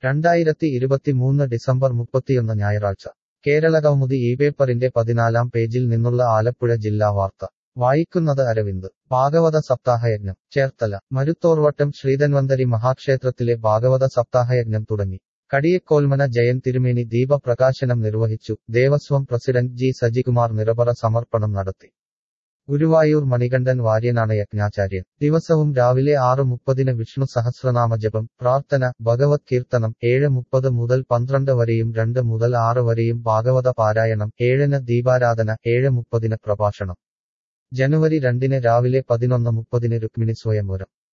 രണ്ടായിരത്തി ഇരുപത്തിമൂന്ന് ഡിസംബർ മുപ്പത്തിയൊന്ന് ഞായറാഴ്ച കേരളകൗമുദി ഈ പേപ്പറിന്റെ പതിനാലാം പേജിൽ നിന്നുള്ള ആലപ്പുഴ ജില്ലാ വാർത്ത വായിക്കുന്നത് അരവിന്ദ് ഭാഗവത സപ്താഹയജ്ഞം ചേർത്തല മരുത്തോർവട്ടം ശ്രീധന്വന്തരി മഹാക്ഷേത്രത്തിലെ ഭാഗവത സപ്താഹയജ്ഞം തുടങ്ങി കടിയക്കോൽമന ജയൻ തിരുമേനി ദീപപ്രകാശനം നിർവഹിച്ചു ദേവസ്വം പ്രസിഡന്റ് ജി സജികുമാർ നിറപറ സമർപ്പണം നടത്തി ഗുരുവായൂർ മണികണ്ഠൻ വാര്യനാണ് യജ്ഞാചാര്യൻ ദിവസവും രാവിലെ ആറ് മുപ്പതിന് വിഷ്ണു സഹസ്രനാമ ജപം പ്രാർത്ഥന ഭഗവത് കീർത്തനം ഏഴ് മുപ്പത് മുതൽ പന്ത്രണ്ട് വരെയും രണ്ട് മുതൽ ആറ് വരെയും ഭാഗവത പാരായണം ഏഴിന് ദീപാരാധന ഏഴ് മുപ്പതിന് പ്രഭാഷണം ജനുവരി രണ്ടിന് രാവിലെ പതിനൊന്ന് മുപ്പതിന് രുക്മിണി സ്വയംവരം